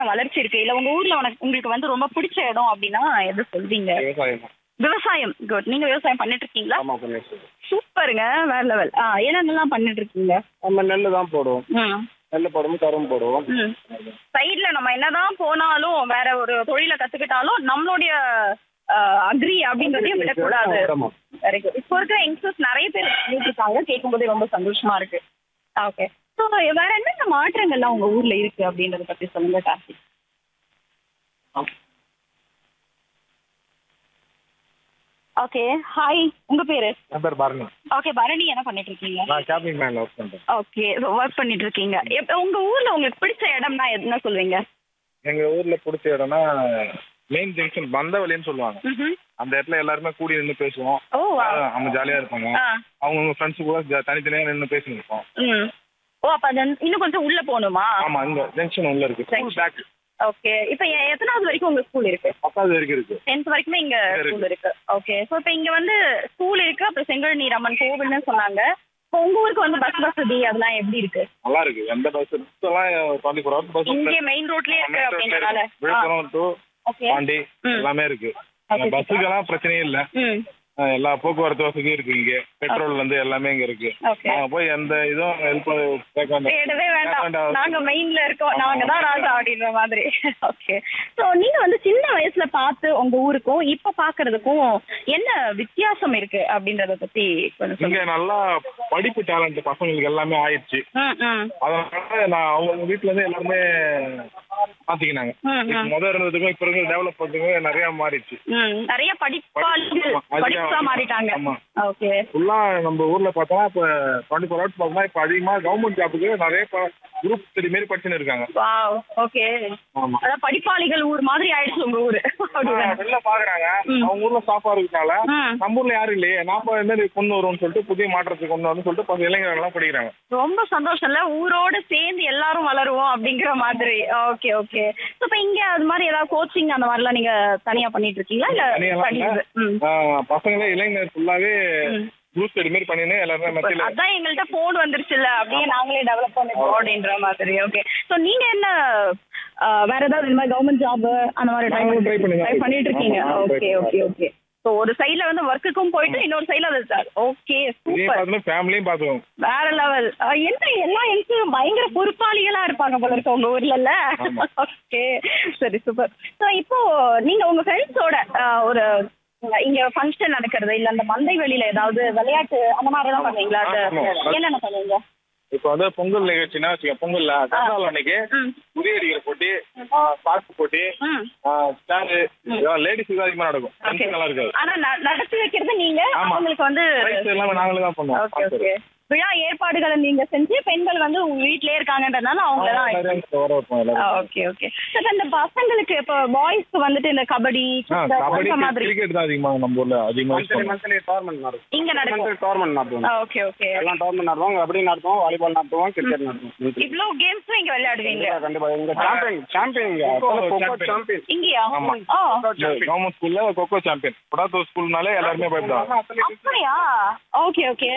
வளர்ச்சி இருக்கு இல்ல உங்க ஊர்ல உனக்கு உங்களுக்கு வந்து ரொம்ப பிடிச்ச இடம் அப்படின்னா எது சொல்வீங்க விவசாயம் தான் விவசாயம் குட் நீங்க விவசாயம் பண்ணிட்டு இருக்கீங்களா ஆமா பண்ணிட்டு சூப்பருங்க வேற லெவல் ஆ என்னென்னலாம் பண்ணிட்டு இருக்கீங்க நம்ம நெல் தான் போடுவோம் ம் நெல் போடுவோம் கரும்பு போடுவோம் ம் சைட்ல நம்ம என்னதான் போனாலும் வேற ஒரு தொழிலை கத்துக்கிட்டாலும் நம்மளுடைய அக்ரி அப்படின்றதையும் விடக்கூடாது ஆமா. வெரி குட் இப்போ இருக்கிற யங்ஸ்டர்ஸ் நிறைய பேர் பண்ணிட்டு இருக்காங்க கேட்கும்போதே ரொம்ப சந்தோஷமா இருக்கு ஓகே ஸோ வேற என்னென்ன மாற்றங்கள்லாம் உங்க ஊர்ல இருக்கு அப்படின்றத பத்தி சொல்லுங்க கார்த்திக் ஓகே ஹாய் உங்க பேரு என் பேர் பரணி ஓகே பரணி என்ன பண்ணிட்டு இருக்கீங்க நான் கேபிங் மேன்ல ஒர்க் பண்றேன் ஓகே ஒர்க் பண்ணிட்டு இருக்கீங்க எப்ப- உங்க ஊர்ல உங்களுக்கு பிடிச்ச இடம்னா என்ன சொல்வீங்க எங்க ஊர்ல பிடிச்ச இடம்னா மெயின் ஜங்ஷன் பந்தவழின்னு சொல்லுவாங்க ம்ஹும். அந்த இடத்துல எல்லாருமே கூடி நின்று பேசுவோம் ஓ wow. அவங்க ஜாலியா இருப்பாங்க ஆ அவங்க ஃப்ரெண்ட்ஸ் கூட ஜ- தனித்தனியா நின்று பேசிட்டு இருப்போம் ம் ஓ அப்ப அது இன்னும் கொஞ்சம் உள்ள போகணுமா ஆமா இங்க ஜங்ஷன் உள்ள இருக்கு ஸ்கூல் பேக் ஓகே இப்போ எ- எத்தனாவது வரைக்கும் உங்க ஸ்கூல் இருக்கு பத்தாவது வரைக்கும் இருக்கு டென்த் வரைக்குமே இங்க இருக்கு. ஸ்கூல் இருக்கு ஓகே ஸோ இப்போ இங்க வந்து ஸ்கூல் இருக்கு அப்புறம் செங்கழநீர் அம்மன் கோவில்னு சொன்னாங்க இப்போ உங்க ஊருக்கு வந்து பஸ் வசதி அதெல்லாம் எப்படி இருக்கு நல்லா இருக்கு எந்த பஸ் எல்லாம் டுவெண்ட்டி ஃபோர் ஹவர்ஸ் பஸ் இங்கே மெயின் ரோட்லயே இருக்கு அப்படின்றனால விழுப்புரம் டு ஓகே பாண்டி ம். எல்லாமே இருக்கு Okay. பஸ்ஸுக்கெல்லாம் பிரச்சனையே இல்ல ம் அஹ் எல்லா போக்குவரத்து வசதியும் இருக்கு இங்க பெட்ரோல் வந்து எல்லாமே இங்க இருக்கு ஓகே நாங்க போய் எந்த இதுவும் ஹெல்ப் கேட்க வேண்டாம் தேடவே கேட்க வேண்டாம் வேண்டாம். நாங்க மெயின்ல இருக்கோம் ஆமா, நாங்க தான் ஆமா. ராஜா அப்படின்ற மாதிரி ஓகே சோ நீங்க வந்து சின்ன வயசுல பார்த்து உங்க ஊருக்கும் இப்ப பாக்குறதுக்கும் என்ன வித்தியாசம் இருக்கு அப்படின்றத பத்தி கொஞ்சம் இங்க சொல்லுங்க நல்லா படிப்பு டேலண்ட் பசங்களுக்கு எல்லாமே ஆயிடுச்சு ம், ம். அதனால நான் அவங்க வீட்ல இருந்து எல்லாருமே மாத்திக்கினாங்க ம், இப்ப ம். முதல் இருந்ததுக்கும் இப்ப இருக்கிற டெவலப் பண்றதுக்கும் நிறைய மாறிடுச்சு ம், நிறைய படிப்பாளிகள் ஆமா, அதிகம். படிப்பா மாறிட்டாங்க ஆமா. ஓகே ஃபுல்லா நம்ம ஊர்ல பார்த்தோம்னா இப்ப டுவெண்ட்டி ஃபோர் ஹவர்ஸ் பார்த்தோம்னா இப்ப அதிகமா கவர்மெண்ட் ஜாப்புக்கு நிறைய குரூப் ஸ்டடி மாரி படிச்சுன்னு இருக்காங்க வாவ் ஓகே ஆமா அதான் படிப்பாளிகள் ஊர் மாதிரி ஆயிடுச்சு உங்க ஊரு அப்படிதானே? வெளில பாக்குறாங்க ம். அவங்க ஊர்ல சாப்பா இருக்கனால ம். நம்ம ஊர்ல யாரும் இல்லையே நாம இந்த மாதிரி கொண்டு வருவோம்னு சொல்லிட்டு புதிய மாற்றத்துக்கு கொண்டு வரணும்னு சொல்லிட்டு பல இளைஞர்கள் எல்லாம் படிக்கிறாங்க ரொம்ப சந்தோஷம்ல ஊரோட சேர்ந்து எல்லாரும் வளருவோம் அப்படிங்கிற மாதிரி ஓகே ஓகே இப்ப இங்க அது மாதிரி ஏதாவது கோச்சிங் அந்த மாதிரிலாம் நீங்க தனியா பண்ணிட்டு இருக்கீங்களா இல்ல தனியாலாம் studies? இல்ல. ம். ஆஹ் பசங்களே இளைஞர் ஃபுல்லாவே ம். குரூப் ஸ்டடி மாதிரி பண்ணின்னு எல்லாருமே மத்தியில அதான் எங்கள்கிட்ட போன் வந்துருச்சுல்ல அப்படியே நாங்களே டெவலப் பண்ணிப்போம் அப்படின்ற மாதிரி ஓகே சோ நீங்க என்ன ஆஹ், வேற ஏதாவது இந்த மாதிரி கவர்மெண்ட் ஜாப் அந்த மாதிரி ட்ரை நாங்களும் try பண்ணுங்க. ட்ரை பண்ணிட்டு இருக்கீங்க ஆமா, try okay okay okay so ஒரு சைடுல வந்து ஒர்க்குக்கும் போயிட்டு இன்னொரு சைடுல அது ஓகே இதையும் சூப்பர் பார்த்துட்டு ஃபேமிலியும் பார்த்துக்கோங்க வேற லெவல் என்ன எல்லா எங்களுக்கும் பயங்கர பொறுப்பாளிகளா இருப்பாங்க போல இருக்க உங்க ஊர்லல்ல ஆமா. ஓகே சரி சூப்பர் ஸோ இப்போ நீங்க உங்க ஃப்ரெண்ட்ஸோட ஒரு அஹ், இங்க ஃபங்க்ஷன் நடக்கிறது இல்ல அந்த மந்தை வெளியில ஏதாவது விளையாட்டு அந்த மாதிரி எல்லாம் பண்ணுவீங்களா அது ஆமா. என்னென்ன பண்ணுவீங்க இப்போ வந்து பொங்கல் நிகழ்ச்சினா வச்சுக்க பொங்கல்ல கருநாள் அன்னைக்கு ம் உதய அடிக்கிற போட்டி பாக்கு போட்டி ம் ஸ்டாரு லேடிஸ் தான் அதிகமா நடக்கும் ஓகே Friends நல்லா இருக்காது ஆனா ந- நடத்தி வைக்கிறது நீங்க ஆமா. அவங்களுக்கு வந்து பிரைஸ் எல்லாமே நாங்களே தான் பண்ணுவோம் ஓகே ஓகே விழா ஏற்பாடுகளை நீங்க செஞ்சு பெண்கள் வந்து உங்க வீட்லயே இருக்காங்கன்றதுனால அவங்கள தான் நிறைய வர வைப்போம் எல்லாரும் ஓகே ஓகே சார் இந்த பசங்களுக்கு இப்போ பாய்ஸ்க்கு வந்துட்டு இந்த கபடி ஆ, கபடி அந்த மாதிரி கிரிக்கெட் தான் அதிகமா நம்ம ஊர்ல அதிகமா use பண்ணுவோம். மந்த்லி டோர்னமெண்ட் நடக்கும் இங்க நடக்கும் டோர்னமெண்ட் நடத்துவோம் ஓகே ஓகே எல்லாம் டோர்னமெண்ட் நடத்துவோம் கபடி நடத்துவோம் வாலிபால் நடத்துவோம் கிரிக்கெட் நடத்துவோம் இவ்ளோ கேம்ஸும் இங்க விளையாடுவீங்க கண்டிப்பா, கண்டிப்பா இங்க சாம்பியன் சாம்பியன் இங்க Coco கோகோ champion. சாம்பியன் இங்கயா ஆமா. ஓ கவர்மெண்ட் ஸ்கூல்ல கொக்கோ சாம்பியன் புடாத்தோ ஸ்கூல்னாலே எல்லாருமே பயப்படுவாங்க அப்படியா ஓகே ஓகே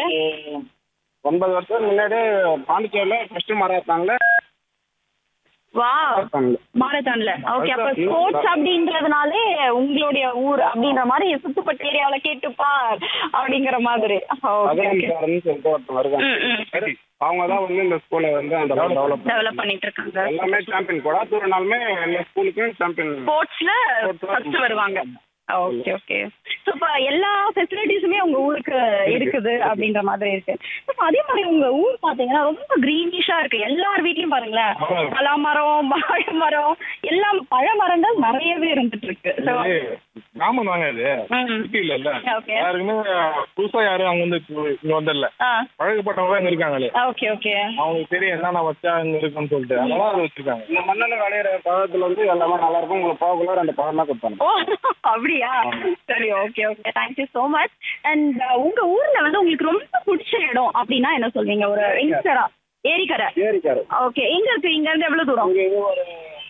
ஒன்பது வருஷம் முன்னாடி பாண்டிச்சேரியில ஃபர்ஸ்ட் மாராத்தான்ல வா மாராத்தான்ல மாரத்தான்ல ஓகே அப்ப ஸ்போர்ட்ஸ் அப்படின்றதுனாலே உங்களுடைய ஊர் அப்படின்ற மாதிரி சுத்துப்பட்டு ஏரியாவுல கேட்டுப்பா அப்படிங்கிற மாதிரி ஓகே ஓகே அகரம்காரன்னு சொல்லிட்டு ஒருத்தர் வருவாங்க ம் ம் சரி அவங்க தான் வந்து இந்த ஸ்கூலை வந்து அந்த டெவலப் டெவலப் பண்ணிட்டு இருக்காங்க எல்லாமே சாம்பியன் கூட தூரனாலுமே எல்லா ஸ்கூலுக்கும் சாம்பியன் ஸ்போர்ட்ஸ்ல ஃபர்ஸ்ட் வருவாங்க ஓகே ஓகே ஸோ இப்போ எல்லா ஃபெசிலிட்டிஸுமே உங்க ஊருக்கு இருக்குது அப்படின்ற மாதிரி இருக்கு இப்போ அதே மாதிரி உங்க ஊர் பாத்தீங்கன்னா ரொம்ப கிரீனிஷா இருக்கு எல்லார் வீட்லயும் பாருங்களேன் ஆமா. பலா மரம் வாழை மரம் எல்லாம் பழ மரங்கள் நிறையவே இருந்துட்டு இருக்கு ஸோ கிராமம் தாங்க இது ம் சிட்டி இல்ல இல்ல ஓகே யாருக்குமே புதுசா யாரும் அங்க வந்து இப்போ இங்க வந்தல ஆ பழகப்பட்டவங்க அங்க இருக்காங்களே ஓகே ஓகே அவங்களுக்கு தெரியும் என்னென்ன வச்சா அங்க இருக்குன்னு சொல்லிட்டு அதனால அதை வச்சிருக்காங்க இந்த மண்ணில் விளையிற பழத்துல வந்து எல்லாமே நல்லா இருக்கும் உங்களுக்கு போகக்குள்ள ரெண்டு பழம் தான் கொடுப்பாங்க ஓ அப்படியா சரி okay okay thank you so much and உங்க ஊர்ல வந்து உங்களுக்கு ரொம்ப பிடிச்ச இடம் அப்படின்னா என்ன சொல்வீங்க ஒரு யங்ஸ்டரா ஏரிக்கரை ஏரிக்காரு ஓகே எங்க இருக்கு இங்க இருந்து எவ்வளவு தூரம் இங்க இது ஒரு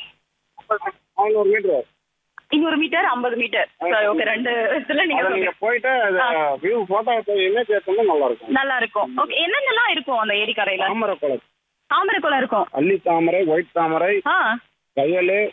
ஐநூறு மீட்டர் இன்னொரு மீட்டர் ஐம்பது மீட்டர் சரி ஓகே ரெண்டு இதுல நீங்க அதை சொல்லுங்க. நீங்க போயிட்டு வியூ போட்டோ இமேஜ் எடுத்தோம்னா நல்லா இருக்கும் நல்லா இருக்கும் ஓகே என்னென்னலாம் இருக்கும் அந்த ஏரிக்கரையில தாமரை குளம் தாமரை குளம் இருக்கும் அல்லி தாமரை ஒயிட் தாமரை ஆ வயல்